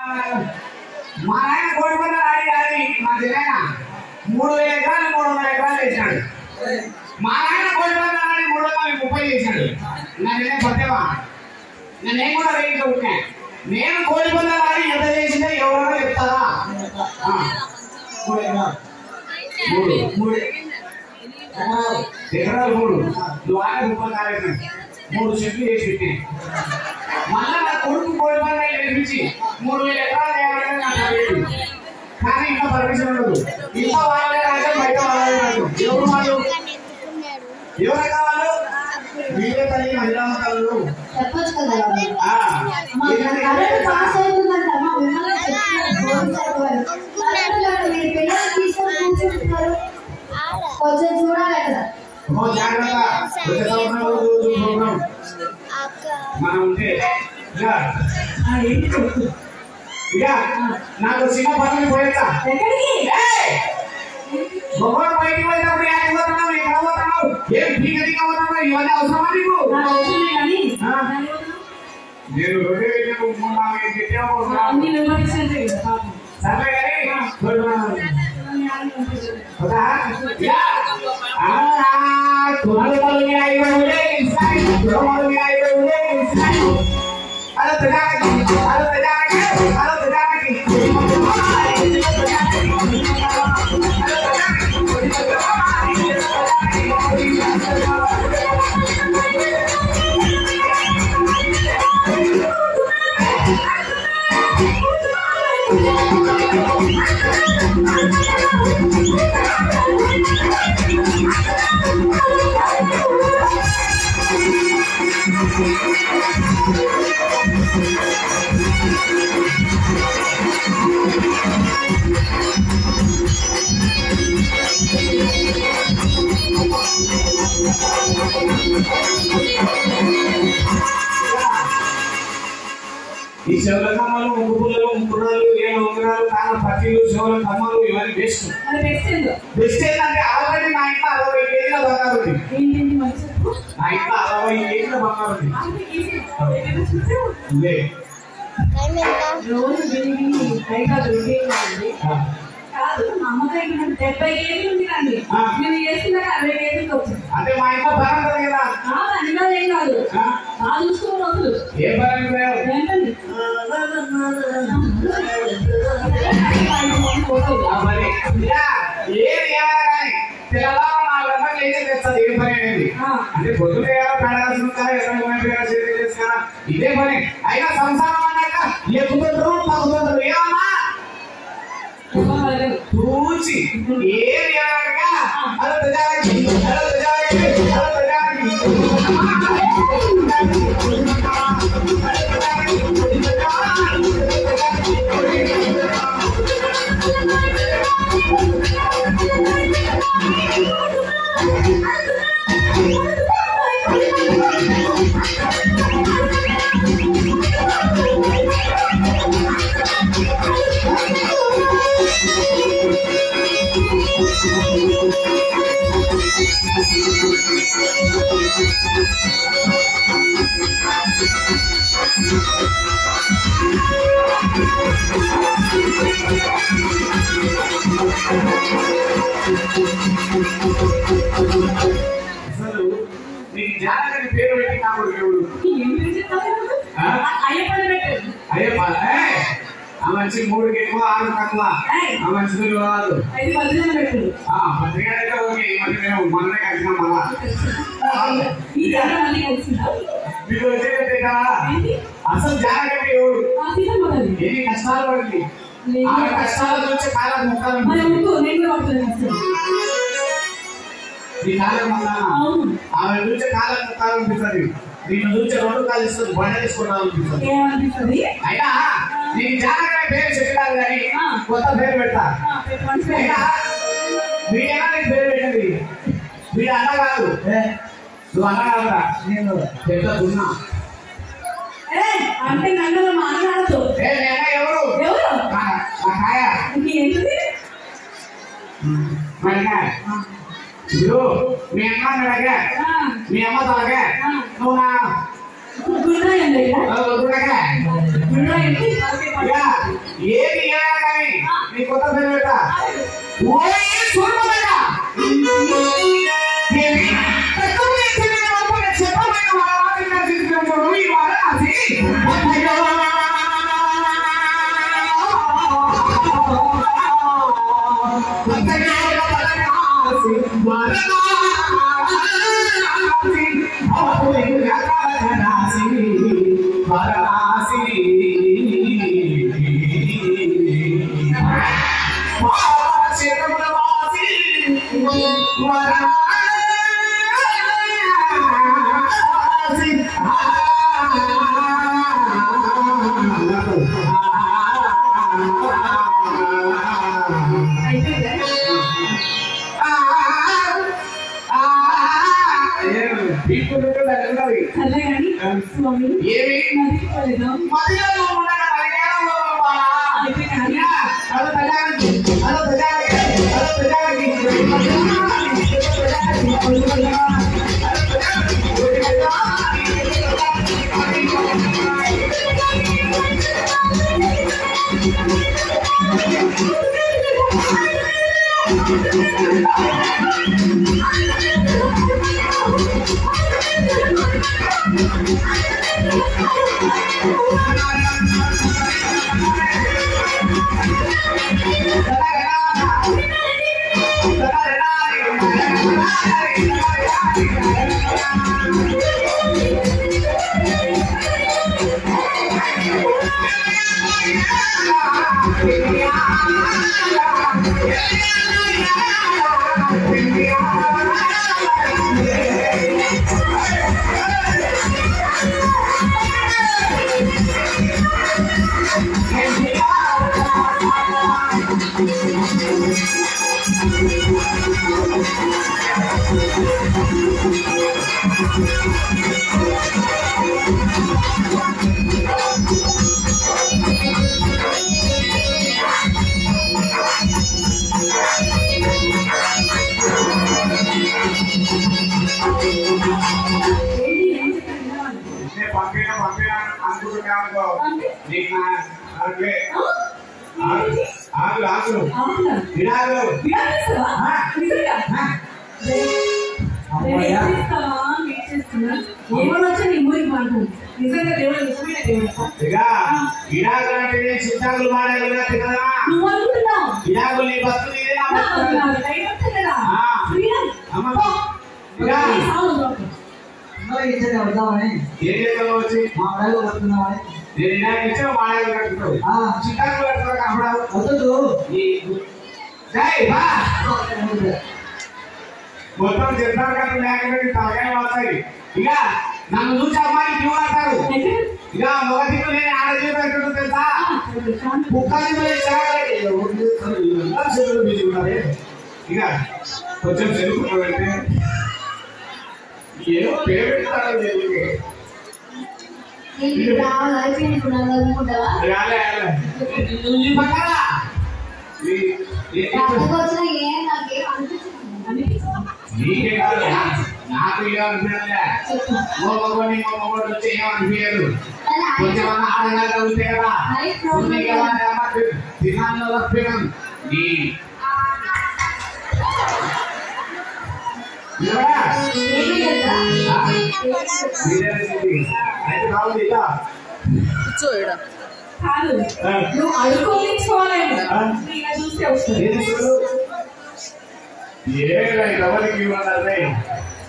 మా నాయన కోడిపంద ఆడి ఆడి మా చిన్న మూడు వేల ఎకరాలు మూడు వందల ఎకరాలు వేసినాడు మా నాయన కోడిపంద ఆడి మూడు వందల ముప్పై చేశాడు నేనే పట్టేవా నేను కూడా రేట్లో ఉన్నా నేను కోడిపంద ఆడి ఎంత చేసిందో ఎవరో చెప్తారా ఆ, మూడు ఎకరాలు. మూడు మూడు ఎకరాలు ఎకరాలు మూడు నువ్వు ఆయన ముప్పై కార్యక్రమం మూడు చెట్లు చేసి పెట్టాను మళ్ళా నా కొడుకు కోడి పందాలు నేర్పించి మూడు వేల ఎకరాలు వేయాలని నా టార్గెట్ కానీ ఇంకా పర్మిషన్ ఉండదు ఇంకా వాళ్ళే రాక బయట వాళ్ళే రాదు ఎవరు వాళ్ళు ఎవరు కావాలి వీళ్ళే తల్లి మహిళా మతాలు చెప్పొచ్చు కదా వాళ్ళు. ఆ, అమ్మా, కరెంట్ పాస్ అవుతుందంట అమ్మా, మిమ్మల్ని చెప్తున్నారు, పోలీసు అధికారులు. కరెంట్ లేదు, మీరు పిల్లల్ని తీసుకొని కూర్చుంటున్నారు. కొంచెం చూడాలి అక్కడ ఓ జాగ్రత్త వచ్చే సంవత్సరం రోజు ప్రోగ్రాం మనం ఉంటే ఇక ఆ, ఏంటి చెప్పు. ఇక నాకు చిన్న పనులు పోయేస్తా ఎక్కడికి భగవాన్ బయటికి వెళ్ళినప్పుడు ఎక్కడ పోతున్నావు ఎక్కడ పోతున్నావు ఏం పీకటిగా పోతున్నావు ఇవన్నీ అవసరమా నీకు నాకు అవసరం కానీ ఆ. నేను రెండు వేల మూడు నాలుగు ఐదు చెప్పాము అన్ని విమర్శించే కదా పాపం. సర్లే కానీ చూడమను. అన్ని ఆగి ఉంటాయి. కదా? యా. ఆ, తుమ్మలు మీ ఐదు ఉండే ఇస్తాయి. తుమ్మలు మీ ఐదు ఉండే ఇస్తాయి. అలా తినాలి. అలా తినాలి. అలా తినాలి. ఈ చెవుల కమ్మలు ముగ్గు పుల్లలు ముక్కురాలు ఏడు ఉంగరాలు కాన పట్టీలు చెవుల కమ్మలు ఇవన్నీ బెస్ట్ మరి నెక్స్ట్ ఏందో? బెస్ట్ ఏంటంటే ఆల్రెడీ నా ఇంట్లో అరవై కేజీల బంగారు ఉంది ఏంటండి మరి చెప్పు. నా ఇంట్లో అరవై కేజీల బంగారు ఉంది అంటే ఈజీ. ఏదైనా చూస్తే ఇదే. రోజు బిర్యానీ పైగా దొరికేది ఆ. కాదు మా అమ్మగారికి నాకు డెబ్బై కేజీలు ఉంది కండి ఆ. నేను చేస్తున్నాక అరవై కేజీలు వచ్చింది అంటే మా ఇంట్లో బలం ఉంది కదా కాదు అన్ని కాదు ఏం కాదు ఆ? బాగా చూసుకోవాలి అసలు ఏ బలం లేదు ఏంటండి ఆ మరి ఇలా ఏది ఏమైనా కానీ తెల్లవారు నాలుగు గంటలకు లేచి తెస్తుంది ఏ పని అనేది ఆ. అంటే పొద్దున ఏమైనా పెడగాల్సిందా ఎక్కడ పోయినా చేతి చేసుకున్నా ఇదే పని అయినా సంసారం అన్నాక ఎక్కుతుంటారు తగ్గుతుంటారు ఏమన్నా చూచి ఏది ఏమనగా అలా తెజాలకి అలా తెజాలకి అలా అసలు నీకు జానకని పేరు పెట్టి నాకు ఎవడు ఆ? అయ్యప్పని పెట్టారు అయ్యే పా- ఏయ్! ఆ మనిషి మూడు ఎక్కువ ఆరు తక్కువ ఏయ్! ఆ మనిషి కాదు ఐదు పదిహేను పెట్టారు ఆ పత్రిక అయితే ఓకే ఈ మధ్య మేము మొన్ననే కలిసినాం మళ్ళా ఈ జగన్ మళ్ళీ కలిసిందా మీకు వచ్చేది కదా ఏంటి అసలు జానకని ఎవడు ఆ సీతమ్మ తల్లి ఎన్ని కష్టాలు పడింది లేదు. ఆమె కష్టాల నుంచి కాలం ముఖాలు మరి ఉంటూ నేను కూడా పడుతున్నాను నీ కాలం ముఖాలు అవును ఆమె చూసే కాలం ముఖాలు అనిపిస్తుంది నేను చూసే రెండు కాలు ఇస్తుంది బండ తీసుకుంటాను అనిపిస్తుంది ఏమనిపిస్తుంది అయినా నీకు జానకని పేరు చెప్పాలి కానీ ఆ. కొత్త పేరు పెడతా ఆ, పెట్టమని అయినా వీడైనా నీకు పేరు పెట్టింది వీడు అన్న కాదు ఏ, నువ్వు అన్న కాదురా నేను పెద్ద దున్నా ఏ, అంటే నన్ను మాట్లాడదు ఏ మీ అన్న ఎవరు ఎవరు మా మా కాయ ఇది ఏంటిది మా అన్న ఇప్పుడు మీ అమ్మ మెడగా ఆ, మీ అమ్మ తలగా నువ్వు నా గుండ్రా ఏంటి ఇలా? గుడగా గుండ్రా ఏంటి? ఇక ఏది ఏమైనా కానీ నీ కొత్త పేరు పెట్టా ఓయ్ చూడమనగా దేవి తక్కువ తెలియని వారు చెప్పమైన వారి నరసింహుడు ఈ వారణాసి అయిపోయిందా? సర్లే కానీ స్వామి ఏమి మర్చిపోలేదా? మధ్యలో నువ్వు ఉండగా మరి ఏమో బాబా. అయితే కానీ అదో ప్రజానికి, అదో ప్రజానికి, అదో ప్రజానికి. ఏంటి ఏం చెప్పారు నేను పంపిన పంపిన అనుకుంటున్నాను అంటే నీకు నా అట్లే ఆ? ఏంటి? ఆగు ఆగు అవునా? వినాలు విడాకులిస్తావా? ఆ. నిజంగా? అమ్మయ్యా. నేను చేస్తావా? నేను చేస్తున్నా. ఏమని వచ్చా నీ ఊరికి మాకు నిజంగా దేవుడు నిజమైన దేవుడు ఇక వినాయకుడు అంటే నేను చిత్తాలు మాడాలి కదా నువ్వు అనుకుంటున్నావు వినాయకుడు నీ బతుకు నీదే నా నాకు బతుకు నాకు ధైర్యం ఉంది కదా ఆ. ఫ్రీడమ్ అమ్మ. పో. ఇక ఈ సాగు చూడు. మరి ఇచ్చేది వద్దామని ఏం చేస్తావు వచ్చి మా పిల్లలు వస్తున్నామని నేను వినాయకుడు ఇచ్చిన మాడాలి కట్టుకుంటావు ఆ, చిత్తాలు కట్టుకో కనపడావు వద్దు ఈ జై బా మొత్తం చిత్తాలు కట్టు లేకపోతే తలకాయ వస్తాయి ఇక నన్ను చూసి అమ్మాయి క్యూ అంటారు ఎక్కడ? ఇక ఒక దిక్కు నేను ఆడ జీవితం ఎక్కడ తెలుసా ఆ, ఇక్కడ శాంతి. కుక్కని పోయి సేవలకి అందరూ చెరువులు బీచుకున్నారే ఇక కొంచెం చెరుకు పెడితే ఏదో పేరు పెడతారో చెరువుకి నీకు ఇప్పుడు రావాలి అయిపోయింది ఇప్పుడు నన్ను వదులుకుంటావా రాలే రాలే. నువ్వు ఈ పక్కన ఈ- ఈ- రక్తకు వచ్చిన ఏం నాకేం అనిపించింది అనిపించింది. నీకే కాదు నాకు ఏమనిపించలే చెప్పు ఓ మగవాడిని ఓ మగవాడు వచ్చి ఏమనిపించదు కానీ కొంచెం ఆయన ఆడగా తగ్గుతాయి కదా Height ఉంది problem. కదా తినాల్లో లక్ష్యం నీ ఇలాగా? ఏమీ లేదా? ఆ? ఏమీ లేదా? అయితే కావాలి ఇక కాదు ఆ. నువ్వు అడుకోనిచ్చుకోవాలేమో ఆ. ఇలా చూస్తే వస్తుంది ఏది చూడు ఏగా ఎవరికి ఇవ్వాలి